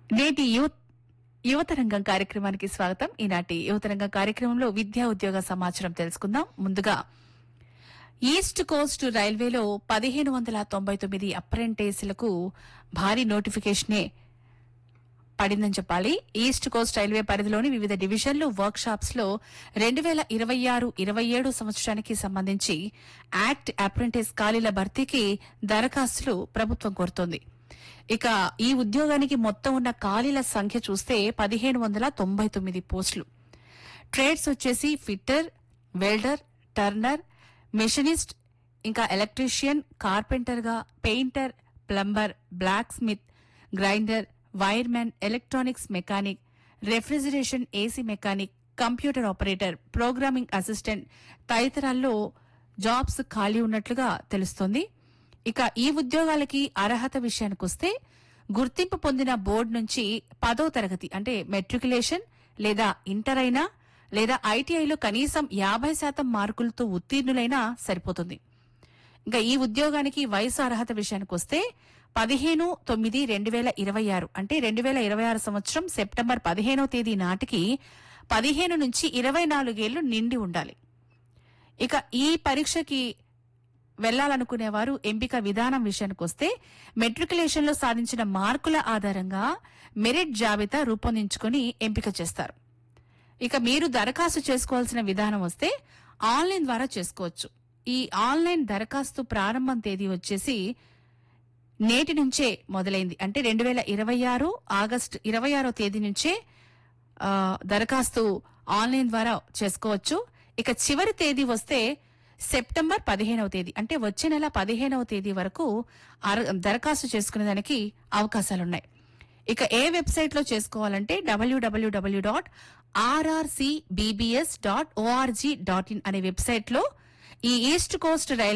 నేటి యూత్ యువతరంగం కార్యక్రమానికి స్వాగతం ఈనాటి యువతరంగం కార్యక్రమంలో విద్యా ఉద్యోగ సమాచారం తెలుసుకుందాం ముందుగా ఈస్ట్ కోస్ట్ రైల్వేలో పదిహేను వందల తొంభై తొమ్మిది అప్రెంటిస్లకు భారీ నోటిఫికేషనే పడిందని చెప్పాలి ఈస్ట్ కోస్ట్ రైల్వే పరిధిలోని వివిధ డివిజన్లు వర్క్ షాప్స్ లో రెండు వేల ఇరవై ఆరు ఇరవై ఏడు సంవత్సరానికి సంబంధించి యాక్ట్ అప్రెంటిస్ ఖాళీల భర్తీకి దరఖాస్తులు ప్రభుత్వం కోరుతోంది ఇక ఈ ఉద్యోగానికి మొత్తం ఉన్న ఖాళీల సంఖ్య చూస్తే పదిహేను వందల తొంభై తొమ్మిది పోస్టులు ట్రేడ్స్ వచ్చేసి ఫిట్టర్ వెల్డర్ టర్నర్ మెషినిస్ట్ ఇంకా ఎలక్ట్రీషియన్ కార్పెంటర్ గా painter plumber blacksmith grinder wiremen electronics mechanic refrigeration AC mechanic computer operator programming assistant తదితరాల్లో జాబ్స్ ఖాళీ ఉన్నట్లుగా తెలుస్తోంది ఇక ఈ ఉద్యోగాలకి అర్హత విషయానికొస్తే గుర్తింపు పొందిన బోర్డు నుంచి పదో తరగతి అంటే మెట్రికులేషన్ లేదా ఇంటర్ అయినా లేదా ఐటీఐలో కనీసం యాభై శాతం మార్కులతో ఉత్తీర్ణులైనా సరిపోతుంది ఇంకా ఈ ఉద్యోగానికి వయసు అర్హత విషయానికి వస్తే పదిహేను తొమ్మిది రెండు వేల ఇరవై ఆరు అంటే రెండు వేల ఇరవై ఆరు సంవత్సరం సెప్టెంబర్ పదిహేనో తేదీ నాటికి పదిహేను నుంచి ఇరవై నాలుగేళ్లు నిండి ఉండాలి ఇక ఈ పరీక్షకి వెళ్లాలనుకునేవారు ఎంపిక విధానం విషయానికి వస్తే మెట్రికులేషన్ లో సాధించిన మార్కుల ఆధారంగా మెరిట్ జాబితా రూపొందించుకుని ఎంపిక చేస్తారు ఇక మీరు దరఖాస్తు చేసుకోవాల్సిన విధానం వస్తే ఆన్లైన్ ద్వారా చేసుకోవచ్చు ఈ ఆన్లైన్ దరఖాస్తు ప్రారంభం తేదీ వచ్చేసి నేటి నుంచే మొదలైంది అంటే రెండు వేల ఇరవై ఆరు ఆగస్టు ఇరవై ఆరో తేదీ నుంచే ఆ, దరఖాస్తు ఆన్లైన్ ద్వారా చేసుకోవచ్చు ఇక చివరి తేదీ వస్తే సెప్టెంబర్ పదిహేనవ తేదీ అంటే వచ్చే నెల పదిహేనవ తేదీ వరకు అర- దరఖాస్తు చేసుకునేదానికి అవకాశాలున్నాయి ఇక ఏ వెబ్సైట్ లో చేసుకోవాలంటే డబ్ల్యూడబ్ల్యూడబ్ల్యూ dot RRCBBS dot ORG dot in అనే వెబ్సైట్ లో ఈ ఈస్ట్ కోస్ట్ రైల్వే